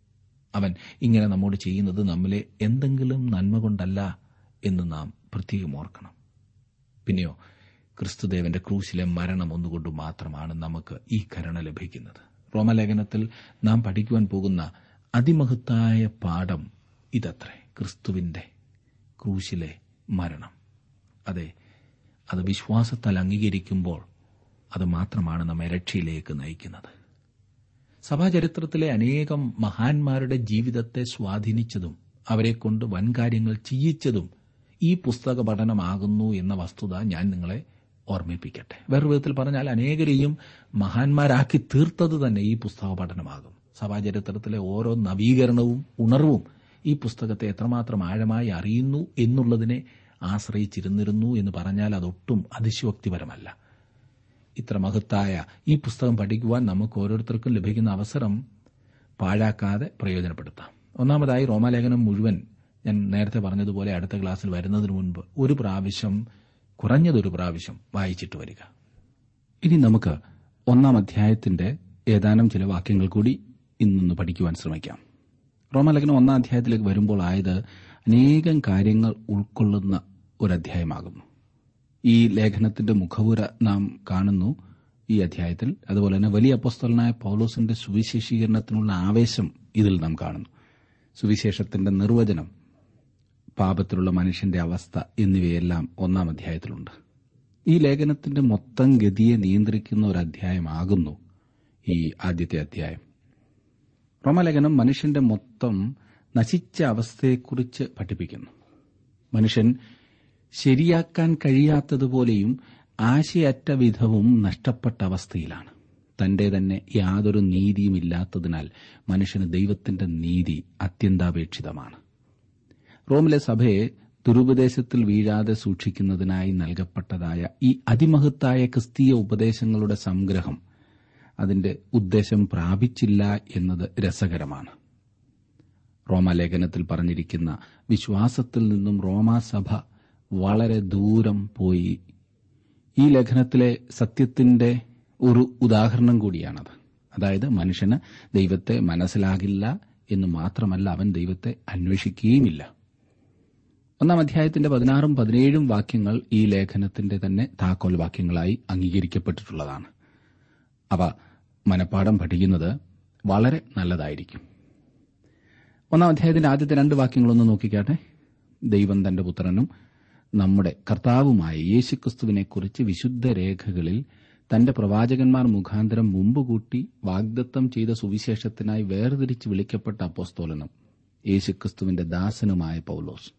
അവൻ ഇങ്ങനെ നമ്മോട് ചെയ്യുന്നത് നമ്മിലെ എന്തെങ്കിലും നന്മ കൊണ്ടല്ല എന്ന് നാം പ്രത്യേകം ഓർക്കണം പിന്നെയോ ക്രിസ്തുദേവന്റെ ക്രൂശിലെ മരണം ഒന്നുകൊണ്ട് മാത്രമാണ് നമുക്ക് ഈ കരുണ ലഭിക്കുന്നത് റോമലേഖനത്തിൽ നാം പഠിക്കുവാൻ പോകുന്ന അതിമഹത്തായ പാഠം ഇതത്രേ ക്രിസ്തുവിന്റെ ക്രൂശിലെ മരണം അതെ അത് വിശ്വാസത്താൽ അംഗീകരിക്കുമ്പോൾ അത് മാത്രമാണ് നമ്മെ രക്ഷയിലേക്ക് നയിക്കുന്നത് സഭാചരിത്രത്തിലെ അനേകം മഹാന്മാരുടെ ജീവിതത്തെ സ്വാധീനിച്ചതും അവരെക്കൊണ്ട് വൻകാര്യങ്ങൾ ചെയ്യിച്ചതും ഈ പുസ്തക പഠനമാകുന്നു എന്ന വസ്തുത ഞാൻ നിങ്ങളെ ഓർമ്മിപ്പിക്കട്ടെ വേറൊരു വിധത്തിൽ പറഞ്ഞാൽ അനേകരെയും മഹാന്മാരാക്കി തീർത്തത് തന്നെ ഈ പുസ്തക പഠനമാകും സഭാചരിത്രത്തിലെ ഓരോ നവീകരണവും ഉണർവും ഈ പുസ്തകത്തെ എത്രമാത്രം ആഴമായി അറിയുന്നു എന്നുള്ളതിനെ ആശ്രയിച്ചിരുന്നിരുന്നു എന്ന് പറഞ്ഞാൽ അതൊട്ടും അതിശയോക്തിപരമല്ല ഇത്ര മഹത്തായ ഈ പുസ്തകം പഠിക്കുവാൻ നമുക്ക് ഓരോരുത്തർക്കും ലഭിക്കുന്ന അവസരം പാഴാക്കാതെ പ്രയോജനപ്പെടുത്താം ഒന്നാമതായി റോമാലേഖനം മുഴുവൻ ഞാൻ നേരത്തെ പറഞ്ഞതുപോലെ അടുത്ത ക്ലാസ്സിൽ വരുന്നതിന് മുൻപ് ഒരു പ്രാവശ്യം കുറഞ്ഞതൊരു പ്രാവശ്യം വായിച്ചിട്ട് വരിക ഇനി നമുക്ക് ഒന്നാം അധ്യായത്തിന്റെ ഏതാനും ചില വാക്യങ്ങൾ കൂടി ഇന്നൊന്ന് പഠിക്കുവാൻ ശ്രമിക്കാം റോമാലേഖനം ഒന്നാം അധ്യായത്തിലേക്ക് വരുമ്പോൾ ആയത് അനേകം കാര്യങ്ങൾ ഉൾക്കൊള്ളുന്ന ഒരു അധ്യായമാകുന്നു ഈ ലേഖനത്തിന്റെ മുഖവുര നാം കാണുന്നു ഈ അധ്യായത്തിൽ അതുപോലെ തന്നെ വലിയ അപ്പസ്തലനായ പൗലോസിന്റെ സുവിശേഷീകരണത്തിനുള്ള ആവേശം ഇതിൽ നാം കാണുന്നു സുവിശേഷത്തിന്റെ നിർവചനം പാപത്തിലുള്ള മനുഷ്യന്റെ അവസ്ഥ എന്നിവയെല്ലാം ഒന്നാം അധ്യായത്തിലുണ്ട് ഈ ലേഖനത്തിന്റെ മൊത്തം ഗതിയെ നിയന്ത്രിക്കുന്ന ഒരു അധ്യായമാകുന്നു ഈ ആദ്യത്തെ അധ്യായം റോമലേഖനം മനുഷ്യന്റെ മൊത്തം നശിച്ച അവസ്ഥയെക്കുറിച്ച് പഠിപ്പിക്കുന്നു മനുഷ്യൻ ശരിയാക്കാൻ കഴിയാത്തതുപോലെയും ആശയറ്റ വിധവും നഷ്ടപ്പെട്ട അവസ്ഥയിലാണ് തന്റെ തന്നെ യാതൊരു നീതിയുമില്ലാത്തതിനാൽ മനുഷ്യന് ദൈവത്തിന്റെ നീതി അത്യന്താപേക്ഷിതമാണ് റോമിലെ സഭയെ ദുരുപദേശത്തിൽ വീഴാതെ സൂക്ഷിക്കുന്നതിനായി നൽകപ്പെട്ടതായ ഈ അതിമഹത്തായ ക്രിസ്തീയ ഉപദേശങ്ങളുടെ സംഗ്രഹം അതിന്റെ ഉദ്ദേശം പ്രാപിച്ചില്ല എന്നത് രസകരമാണ് റോമാലേഖനത്തിൽ പറഞ്ഞിരിക്കുന്ന വിശ്വാസത്തിൽ നിന്നും റോമാസഭ വളരെ ദൂരം പോയി ഈ ലേഖനത്തിലെ സത്യത്തിന്റെ ഒരു ഉദാഹരണം കൂടിയാണത് അതായത് മനുഷ്യന് ദൈവത്തെ മനസ്സിലാകില്ല എന്ന് മാത്രമല്ല അവൻ ദൈവത്തെ അന്വേഷിക്കുകയുമില്ല ഒന്നാം അധ്യായത്തിന്റെ പതിനാറും പതിനേഴും വാക്യങ്ങൾ ഈ ലേഖനത്തിന്റെ തന്നെ താക്കോൽ വാക്യങ്ങളായി അംഗീകരിക്കപ്പെട്ടിട്ടുള്ളതാണ് അവ മനപ്പാഠം പഠിക്കുന്നത് വളരെ നല്ലതായിരിക്കും ഒന്നാം അധ്യായത്തിന്റെ ആദ്യത്തെ രണ്ട് വാക്യങ്ങളൊന്ന് നോക്കിക്കാട്ടെ ദൈവം തന്റെ പുത്രനും നമ്മുടെ കർത്താവുമായ യേശുക്രിസ്തുവിനെക്കുറിച്ച് വിശുദ്ധ രേഖകളിൽ തന്റെ പ്രവാചകന്മാർ മുഖാന്തരം മുമ്പുകൂട്ടി വാഗ്ദത്തം ചെയ്ത സുവിശേഷത്തിനായി വേർതിരിച്ച് വിളിക്കപ്പെട്ട അപ്പോസ്തോലനും യേശുക്രിസ്തുവിന്റെ ദാസനുമായ പൌലോസ്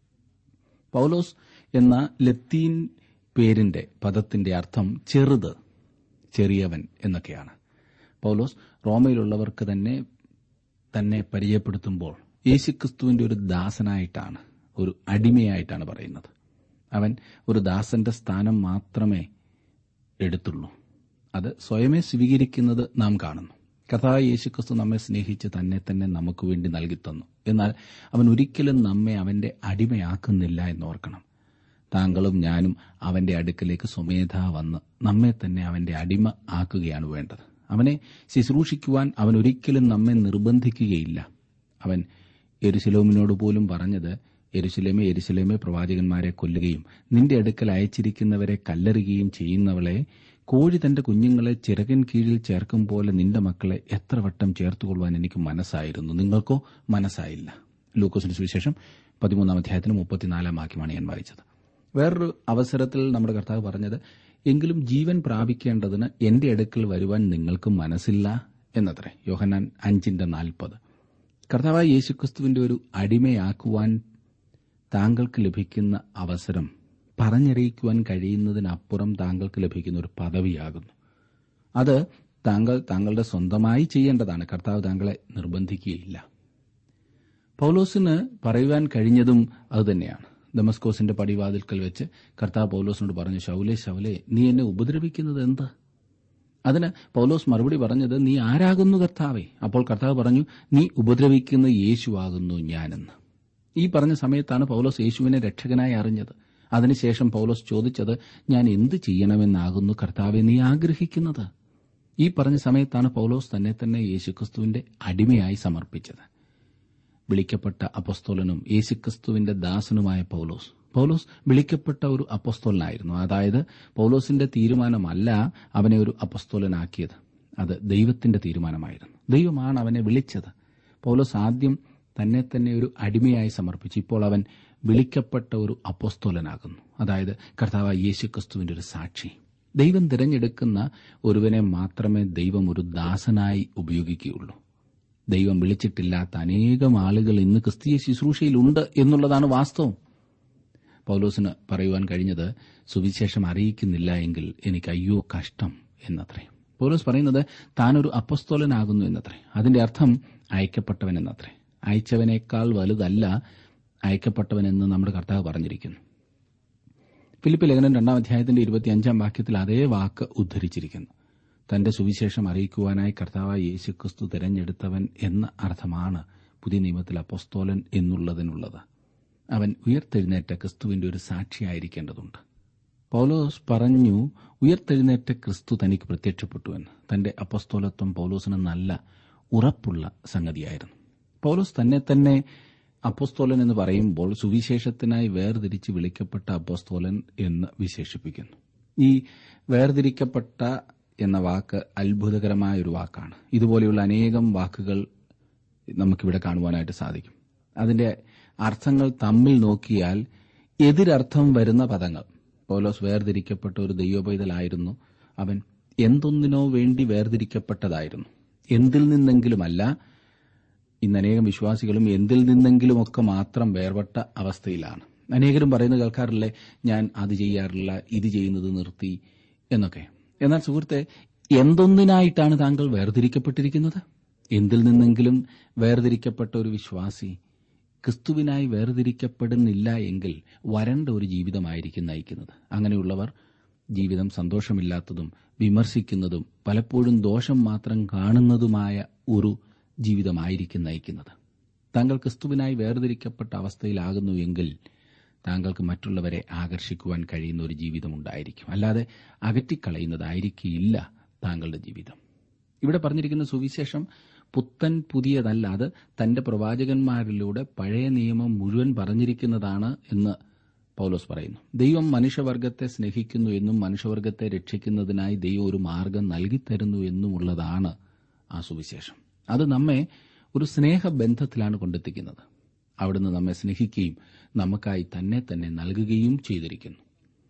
പൌലോസ് എന്ന ലത്തീൻ പേരിന്റെ പദത്തിന്റെ അർത്ഥം ചെറുത് ചെറിയവൻ എന്നൊക്കെയാണ് പൌലോസ് റോമയിലുള്ളവർക്ക് തന്നെ തന്നെ പരിചയപ്പെടുത്തുമ്പോൾ യേശുക്രിസ്തുവിന്റെ ഒരു ദാസനായിട്ടാണ് ഒരു അടിമയായിട്ടാണ് പറയുന്നത് അവൻ ഒരു ദാസന്റെ സ്ഥാനം മാത്രമേ എടുത്തുള്ളൂ അത് സ്വയമേ സ്വീകരിക്കുന്നത് നാം കാണുന്നു കഥാ യേശുക്രിസ്തു നമ്മെ സ്നേഹിച്ച് തന്നെ തന്നെ നമുക്ക് വേണ്ടി നൽകിത്തന്നു എന്നാൽ അവൻ ഒരിക്കലും നമ്മെ അവന്റെ അടിമയാക്കുന്നില്ല എന്നോർക്കണം താങ്കളും ഞാനും അവന്റെ അടുക്കലേക്ക് സ്വമേധാ വന്ന് നമ്മെ തന്നെ അവന്റെ അടിമ ആക്കുകയാണ് വേണ്ടത് അവനെ ശുശ്രൂഷിക്കുവാൻ അവൻ ഒരിക്കലും നമ്മെ നിർബന്ധിക്കുകയില്ല അവൻ എരുശലോമിനോട് പോലും പറഞ്ഞത് എരുശലേമേ എരുശലേമേ പ്രവാചകന്മാരെ കൊല്ലുകയും നിന്റെ അടുക്കൽ അയച്ചിരിക്കുന്നവരെ കല്ലെറുകയും ചെയ്യുന്നവളെ കോഴി തന്റെ കുഞ്ഞുങ്ങളെ ചിറകൻ കീഴിൽ ചേർക്കും പോലെ നിന്റെ മക്കളെ എത്ര വട്ടം ചേർത്തുകൊള്ളുവാൻ എനിക്ക് മനസ്സായിരുന്നു നിങ്ങൾക്കോ മനസ്സായില്ല ലൂക്കോസിന് സുവിശേഷം പതിമൂന്നാം അധ്യായത്തിന് മുപ്പത്തിനാലാം വാക്യമാണ് ഞാൻ വായിച്ചത് വേറൊരു അവസരത്തിൽ നമ്മുടെ കർത്താവ് പറഞ്ഞത് എങ്കിലും ജീവൻ പ്രാപിക്കേണ്ടതിന് എന്റെ അടുക്കൽ വരുവാൻ നിങ്ങൾക്ക് മനസ്സില്ല എന്നത്രേ യോഹന്നാൻ അഞ്ചിന്റെ നാൽപ്പത് കർത്താവായ യേശുക്രിസ്തുവിന്റെ ഒരു അടിമയാക്കുവാൻ താങ്കൾക്ക് ലഭിക്കുന്ന അവസരം പറഞ്ഞറിയിക്കുവാൻ കഴിയുന്നതിനപ്പുറം താങ്കൾക്ക് ലഭിക്കുന്ന ഒരു പദവിയാകുന്നു അത് താങ്കൾ താങ്കളുടെ സ്വന്തമായി ചെയ്യേണ്ടതാണ് കർത്താവ് താങ്കളെ നിർബന്ധിക്കുകയില്ല പൌലോസിന് പറയുവാൻ കഴിഞ്ഞതും അതുതന്നെയാണ് ദമസ്കോസിന്റെ പടിവാതിൽക്കൽ വെച്ച് കർത്താവ് പൌലോസിനോട് പറഞ്ഞു ശൗലേ ശൗലേ നീ എന്നെ ഉപദ്രവിക്കുന്നത് എന്ത് അതിന് പൌലോസ് മറുപടി പറഞ്ഞത് നീ ആരാകുന്നു കർത്താവേ അപ്പോൾ കർത്താവ് പറഞ്ഞു നീ ഉപദ്രവിക്കുന്ന യേശുവാകുന്നു ഞാനെന്ന് ഈ പറഞ്ഞ സമയത്താണ് പൌലോസ് യേശുവിനെ രക്ഷകനായി അറിഞ്ഞത് അതിനുശേഷം പൌലോസ് ചോദിച്ചത് ഞാൻ എന്ത് ചെയ്യണമെന്നാകുന്നു കർത്താവെ നീ ആഗ്രഹിക്കുന്നത് ഈ പറഞ്ഞ സമയത്താണ് പൌലോസ് തന്നെ തന്നെ യേശുക്രിസ്തുവിന്റെ അടിമയായി സമർപ്പിച്ചത് വിളിക്കപ്പെട്ട അപ്പസ്തോലനും യേശുക്രിസ്തുവിന്റെ ദാസനുമായ പൌലോസ് പൌലോസ് വിളിക്കപ്പെട്ട ഒരു അപ്പസ്തോലനായിരുന്നു അതായത് പൌലോസിന്റെ തീരുമാനമല്ല അവനെ ഒരു അപ്പസ്തോലനാക്കിയത് അത് ദൈവത്തിന്റെ തീരുമാനമായിരുന്നു ദൈവമാണ് അവനെ വിളിച്ചത് പൌലോസ് ആദ്യം തന്നെ തന്നെ ഒരു അടിമയായി സമർപ്പിച്ചു ഇപ്പോൾ അവൻ വിളിക്കപ്പെട്ട ഒരു അപ്പോസ്തോലനാകുന്നു അതായത് കർത്താവ് യേശുക്രിസ്തുവിന്റെ ഒരു സാക്ഷി ദൈവം തിരഞ്ഞെടുക്കുന്ന ഒരുവനെ മാത്രമേ ദൈവം ഒരു ദാസനായി ഉപയോഗിക്കുകയുള്ളൂ ദൈവം വിളിച്ചിട്ടില്ലാത്ത അനേകം ആളുകൾ ഇന്ന് ക്രിസ്തീയ ശുശ്രൂഷയിലുണ്ട് എന്നുള്ളതാണ് വാസ്തവം പൌലോസിന് പറയുവാൻ കഴിഞ്ഞത് സുവിശേഷം അറിയിക്കുന്നില്ല എങ്കിൽ എനിക്ക് അയ്യോ കഷ്ടം എന്നത്രേ പൗലോസ് പറയുന്നത് താനൊരു അപ്പസ്തോലനാകുന്നു എന്നത്രേ അതിന്റെ അർത്ഥം അയക്കപ്പെട്ടവൻ എന്നത്രേ അയച്ചവനേക്കാൾ വലുതല്ല അയക്കപ്പെട്ടവനെന്ന് നമ്മുടെ കർത്താവ് പറഞ്ഞിരിക്കുന്നു ഫിലിപ്പ് ലേഖനം രണ്ടാം അധ്യായത്തിന്റെ ഇരുപത്തിയഞ്ചാം വാക്യത്തിൽ അതേ വാക്ക് ഉദ്ധരിച്ചിരിക്കുന്നു തന്റെ സുവിശേഷം അറിയിക്കുവാനായി കർത്താവായ യേശുക്രിസ്തു തിരഞ്ഞെടുത്തവൻ എന്ന അർത്ഥമാണ് പുതിയ നിയമത്തിൽ അപ്പോസ്തോലൻ എന്നുള്ളതിനുള്ളത് അവൻ ഉയർത്തെഴുന്നേറ്റ ക്രിസ്തുവിന്റെ ഒരു സാക്ഷിയായിരിക്കേണ്ടതുണ്ട് പൗലോസ് പറഞ്ഞു ഉയർത്തെഴുന്നേറ്റ ക്രിസ്തു തനിക്ക് പ്രത്യക്ഷപ്പെട്ടുവെന്ന് തന്റെ അപ്പസ്തോലത്വം പൗലോസിന് നല്ല ഉറപ്പുള്ള സംഗതിയായിരുന്നു പൗലോസ് തന്നെ തന്നെ അപ്പോസ്തോലൻ എന്ന് പറയുമ്പോൾ സുവിശേഷത്തിനായി വേർതിരിച്ച് വിളിക്കപ്പെട്ട അപ്പോസ്തോലൻ എന്ന് വിശേഷിപ്പിക്കുന്നു ഈ വേർതിരിക്കപ്പെട്ട എന്ന വാക്ക് അത്ഭുതകരമായ ഒരു വാക്കാണ് ഇതുപോലെയുള്ള അനേകം വാക്കുകൾ നമുക്കിവിടെ കാണുവാനായിട്ട് സാധിക്കും അതിന്റെ അർത്ഥങ്ങൾ തമ്മിൽ നോക്കിയാൽ എതിരർത്ഥം വരുന്ന പദങ്ങൾ പൗലോസ് വേർതിരിക്കപ്പെട്ട ഒരു ദൈവപൈതലായിരുന്നു അവൻ എന്തൊന്നിനോ വേണ്ടി വേർതിരിക്കപ്പെട്ടതായിരുന്നു എന്തിൽ നിന്നെങ്കിലുമല്ല ഇന്ന് അനേകം വിശ്വാസികളും എന്തിൽ നിന്നെങ്കിലുമൊക്കെ മാത്രം വേർപെട്ട അവസ്ഥയിലാണ് അനേകരും പറയുന്നത് കേൾക്കാറില്ലേ ഞാൻ അത് ചെയ്യാറില്ല ഇത് ചെയ്യുന്നത് നിർത്തി എന്നൊക്കെ എന്നാൽ സുഹൃത്തെ എന്തൊന്നിനായിട്ടാണ് താങ്കൾ വേർതിരിക്കപ്പെട്ടിരിക്കുന്നത് എന്തിൽ നിന്നെങ്കിലും വേർതിരിക്കപ്പെട്ട ഒരു വിശ്വാസി ക്രിസ്തുവിനായി വേർതിരിക്കപ്പെടുന്നില്ല എങ്കിൽ വരണ്ട ഒരു ജീവിതമായിരിക്കും നയിക്കുന്നത് അങ്ങനെയുള്ളവർ ജീവിതം സന്തോഷമില്ലാത്തതും വിമർശിക്കുന്നതും പലപ്പോഴും ദോഷം മാത്രം കാണുന്നതുമായ ഒരു ജീവിതമായിരിക്കും നയിക്കുന്നത് താങ്കൾ ക്രിസ്തുവിനായി വേർതിരിക്കപ്പെട്ട അവസ്ഥയിലാകുന്നു എങ്കിൽ താങ്കൾക്ക് മറ്റുള്ളവരെ ആകർഷിക്കുവാൻ കഴിയുന്ന ഒരു ജീവിതം ഉണ്ടായിരിക്കും അല്ലാതെ അകറ്റിക്കളയുന്നതായിരിക്കില്ല താങ്കളുടെ ജീവിതം ഇവിടെ പറഞ്ഞിരിക്കുന്ന സുവിശേഷം പുത്തൻ പുതിയതല്ല അത് തന്റെ പ്രവാചകന്മാരിലൂടെ പഴയ നിയമം മുഴുവൻ പറഞ്ഞിരിക്കുന്നതാണ് എന്ന് പൗലോസ് പറയുന്നു ദൈവം മനുഷ്യവർഗത്തെ സ്നേഹിക്കുന്നു എന്നും മനുഷ്യവർഗത്തെ രക്ഷിക്കുന്നതിനായി ദൈവം ഒരു മാർഗം നൽകിത്തരുന്നു എന്നുമുള്ളതാണ് ആ സുവിശേഷം അത് നമ്മെ ഒരു സ്നേഹബന്ധത്തിലാണ് കൊണ്ടെത്തിക്കുന്നത് അവിടുന്ന് നമ്മെ സ്നേഹിക്കുകയും നമുക്കായി തന്നെ തന്നെ നൽകുകയും ചെയ്തിരിക്കുന്നു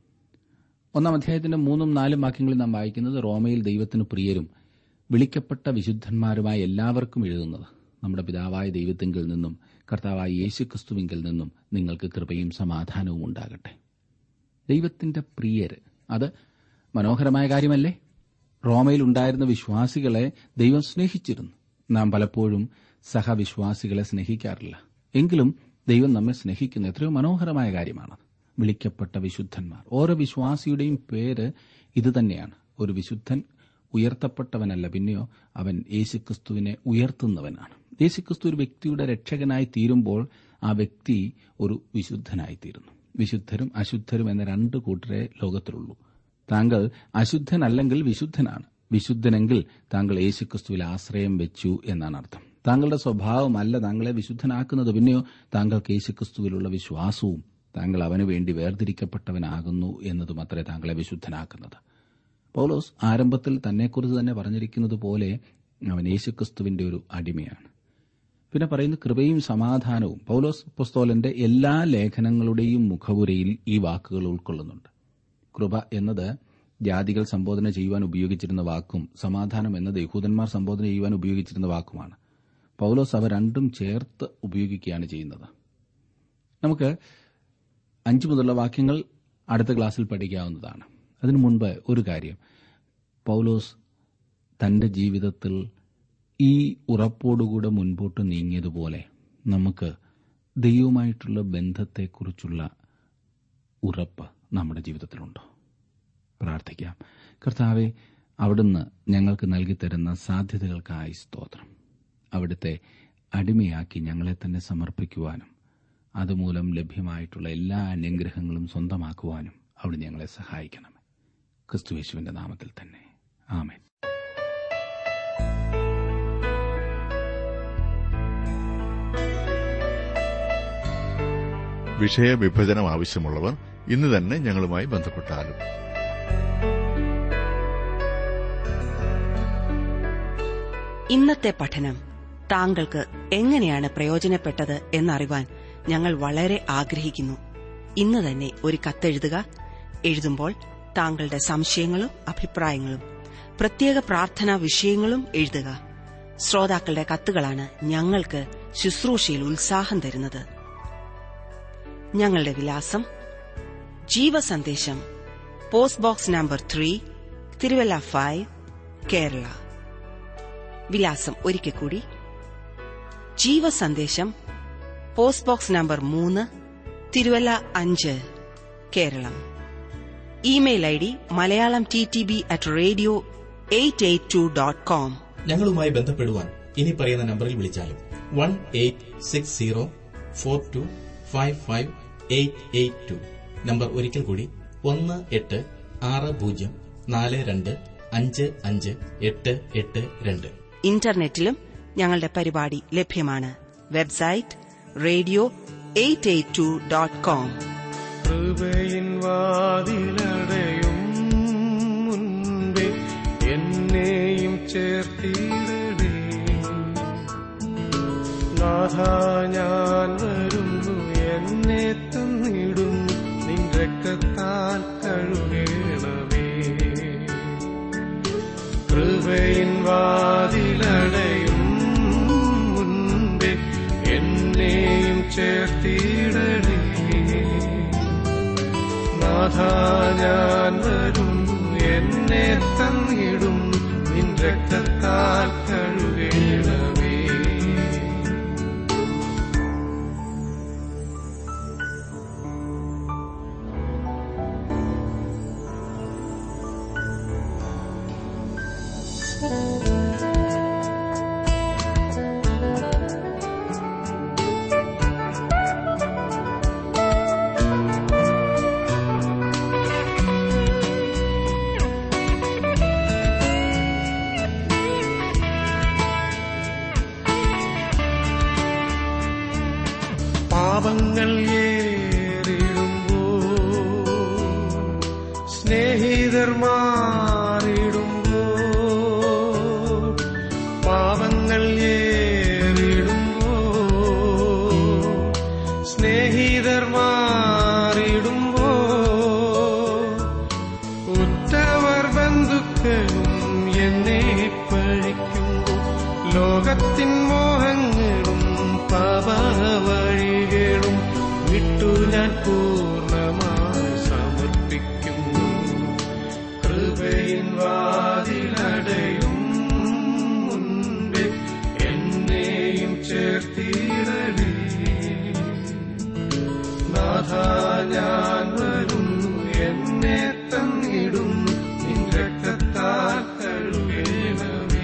ഒന്നാം അധ്യായത്തിന്റെ മൂന്നും നാലും വാക്യങ്ങളിൽ നാം വായിക്കുന്നത് റോമയിൽ ദൈവത്തിന് പ്രിയരും വിളിക്കപ്പെട്ട വിശുദ്ധന്മാരുമായ എല്ലാവർക്കും എഴുതുന്നത് നമ്മുടെ പിതാവായ ദൈവത്തിങ്കിൽ നിന്നും കർത്താവായ യേശുക്രിസ്തുവിങ്കിൽ നിന്നും നിങ്ങൾക്ക് കൃപയും സമാധാനവും ഉണ്ടാകട്ടെ ദൈവത്തിന്റെ പ്രിയര് അത് മനോഹരമായ കാര്യമല്ലേ റോമയിൽ ഉണ്ടായിരുന്ന വിശ്വാസികളെ ദൈവം സ്നേഹിച്ചിരുന്നു നാം പലപ്പോഴും സഹവിശ്വാസികളെ സ്നേഹിക്കാറില്ല എങ്കിലും ദൈവം നമ്മെ സ്നേഹിക്കുന്ന എത്രയോ മനോഹരമായ കാര്യമാണ് വിളിക്കപ്പെട്ട വിശുദ്ധന്മാർ ഓരോ വിശ്വാസിയുടെയും പേര് ഇതുതന്നെയാണ് ഒരു വിശുദ്ധൻ ഉയർത്തപ്പെട്ടവനല്ല പിന്നെയോ അവൻ യേശുക്രിസ്തുവിനെ ഉയർത്തുന്നവനാണ് യേശുക്രിസ്തു ഒരു വ്യക്തിയുടെ രക്ഷകനായി തീരുമ്പോൾ ആ വ്യക്തി ഒരു വിശുദ്ധനായി തീരുന്നു വിശുദ്ധരും അശുദ്ധരും എന്ന രണ്ട് കൂട്ടരെ ലോകത്തിലുള്ളൂ താങ്കൾ അശുദ്ധനല്ലെങ്കിൽ വിശുദ്ധനാണ് വിശുദ്ധനെങ്കിൽ താങ്കൾ യേശുക്രിസ്തുവിൽ ആശ്രയം വെച്ചു എന്നാണ് അർത്ഥം താങ്കളുടെ സ്വഭാവമല്ല താങ്കളെ വിശുദ്ധനാക്കുന്നത് പിന്നെയോ താങ്കൾക്ക് യേശുക്രിസ്തുവിലുള്ള വിശ്വാസവും താങ്കൾ അവന് വേണ്ടി വേർതിരിക്കപ്പെട്ടവനാകുന്നു എന്നതും അത്രേ താങ്കളെ വിശുദ്ധനാക്കുന്നത് പൗലോസ് ആരംഭത്തിൽ തന്നെക്കുറിച്ച് തന്നെ പറഞ്ഞിരിക്കുന്നത് പോലെ അവൻ യേശുക്രിസ്തുവിന്റെ ഒരു അടിമയാണ് പിന്നെ പറയുന്ന കൃപയും സമാധാനവും പൗലോസ് പുസ്തോലന്റെ എല്ലാ ലേഖനങ്ങളുടെയും മുഖവുരയിൽ ഈ വാക്കുകൾ ഉൾക്കൊള്ളുന്നുണ്ട് കൃപ എന്നത് ജാതികൾ സംബോധന ചെയ്യുവാൻ ഉപയോഗിച്ചിരുന്ന വാക്കും സമാധാനം എന്നത് യഹൂദന്മാർ സംബോധന ചെയ്യുവാൻ ഉപയോഗിച്ചിരുന്ന വാക്കുമാണ് പൗലോസ് അവ രണ്ടും ചേർത്ത് ഉപയോഗിക്കുകയാണ് ചെയ്യുന്നത് നമുക്ക് അഞ്ചു മുതലുള്ള വാക്യങ്ങൾ അടുത്ത ക്ലാസ്സിൽ പഠിക്കാവുന്നതാണ് അതിനു മുൻപ് ഒരു കാര്യം പൗലോസ് തന്റെ ജീവിതത്തിൽ ഈ ഉറപ്പോടുകൂടെ മുൻപോട്ട് നീങ്ങിയതുപോലെ നമുക്ക് ദൈവവുമായിട്ടുള്ള ബന്ധത്തെക്കുറിച്ചുള്ള ഉറപ്പ് നമ്മുടെ ജീവിതത്തിലുണ്ടോ പ്രാർത്ഥിക്കാം കർത്താവെ അവിടുന്ന് ഞങ്ങൾക്ക് നൽകിത്തരുന്ന സാധ്യതകൾക്കായി സ്തോത്രം അവിടുത്തെ അടിമയാക്കി ഞങ്ങളെ തന്നെ സമർപ്പിക്കുവാനും അതുമൂലം ലഭ്യമായിട്ടുള്ള എല്ലാ അനുഗ്രഹങ്ങളും സ്വന്തമാക്കുവാനും അവിടെ ഞങ്ങളെ സഹായിക്കണം ക്രിസ്തുയേശുവിന്റെ നാമത്തിൽ തന്നെ ആമേൻ വിഷയവിഭജനം ആവശ്യമുള്ളവർ ഇന്ന് തന്നെ ഞങ്ങളുമായി ബന്ധപ്പെട്ടാലും ഇന്നത്തെ പഠനം താങ്കൾക്ക് എങ്ങനെയാണ് പ്രയോജനപ്പെട്ടത് എന്നറിവാൻ ഞങ്ങൾ വളരെ ആഗ്രഹിക്കുന്നു ഇന്ന് തന്നെ ഒരു കത്തെഴുതുക എഴുതുമ്പോൾ താങ്കളുടെ സംശയങ്ങളും അഭിപ്രായങ്ങളും പ്രത്യേക പ്രാർത്ഥനാ വിഷയങ്ങളും എഴുതുക ശ്രോതാക്കളുടെ കത്തുകളാണ് ഞങ്ങൾക്ക് ശുശ്രൂഷയിൽ ഉത്സാഹം തരുന്നത് ഞങ്ങളുടെ വിലാസം ജീവസന്ദേശം post box number three Thiruvalla five Kerala വിലാസം ഒരിക്കൽ കൂടി ജീവസന്ദേശം പോസ്റ്റ് ബോക്സ് നമ്പർ മൂന്ന് തിരുവല്ല അഞ്ച് Keralam email I D Malayalam T T B at radio eight eight two dot com ഞങ്ങളുമായി ബന്ധപ്പെടുവാൻ ഇനി പറയുന്ന നമ്പറിൽ വിളിച്ചാലും one eight six zero four two five five eight eight two number ഒരിക്കൽ കൂടി ഒന്ന് എട്ട് ആറ് പൂജ്യം നാല് രണ്ട് അഞ്ച് അഞ്ച് എട്ട് എട്ട് രണ്ട് ഇന്റർനെറ്റിലും ഞങ്ങളുടെ പരിപാടി ലഭ്യമാണ് website radio eight eight two dot com കൃപയിൻ വാതിലടയും മുൻപേ എന്നെയും ചേർത്തിടണേ നാഥ ഞാൻ വരുന്നു എന്നെ തന്നിടുന്നു നിൻ രക്തത്താൽ കഴുകണമേ കൃപയിൻ വാതിലടയും മുൻപേ എന്നെയും ചേർത്തിടണേ നാഥ ഞാൻ വരുന്നു എന്നെ തന്നിടും നിൻ രക്തത്താൽ കഴുകണമേ പാപങ്ങൾ ഏറിടുമ്പോ സ്നേഹിതർ മാറിടുമ്പോ പാപങ്ങൾ ഏറിടുമ്പോ സ്നേഹിതർ മാറിടുമ്പോ ഉറ്റവർ ബന്ധുക്കളും എന്നെ പഴിക്കുമ്പോ ലോകത്തിൻ മോഹങ്ങളും പാപവഴികളും വിട്ടു ഞാൻ പൂർണ്ണമായി സമർപ്പിക്കുന്നു കൃപയിൻ വാതിലടയും മുൻപേ എന്നെയും ചേർത്തിടണേ നാഥ ഞാൻ വരുന്നു എന്നെ തന്നിടും നിൻ രക്തത്താൽ കഴുകണമേ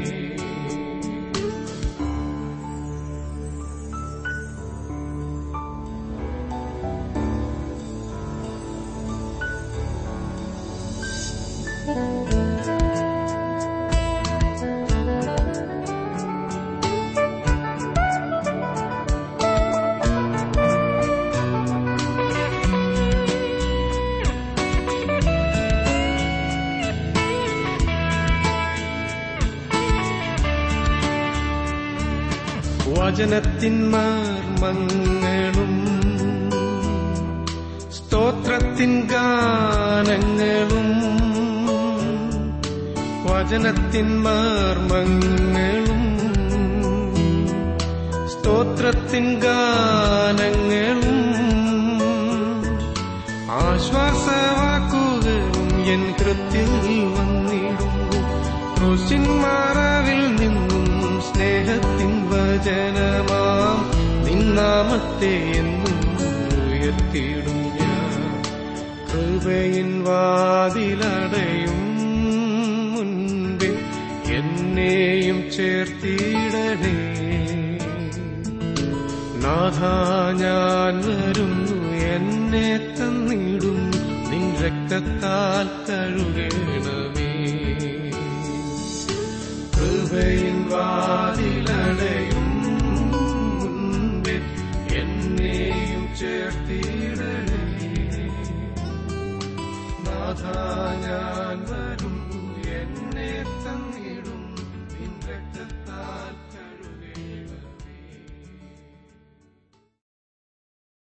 വചനത്തിൻ മർമ്മങ്ങളും സ്തോത്രത്തിൻ ഗാനങ്ങളും വചനത്തിൻ മർമ്മങ്ങളും സ്തോത്രത്തിൻ ഗാനങ്ങളും ആശ്വാസവാക്കുകളും എൻ കൃത്തിൽ വന്നിടുന്നു ക്രൂശിൻ മാറാവിൽ നിന്നും സ്നേഹത്തിൻ വചനമാം നിന്നാമത്തെ എന്നും ഉയർത്തിയിടും ഞാൻ കൃപയിൻ വാതിലടയും മുൻപേ എന്നെയും ചേർത്തിടണേ നാഥ ഞാൻ വരുന്നു എന്നെ തന്നിടും നിൻ രക്തത്താൽ കഴുകണമേ കൃപയിൻ വാതിലടയും മുൻപേ എന്നെയും ചേർത്തി നാഥ ഞാൻ വരുന്നു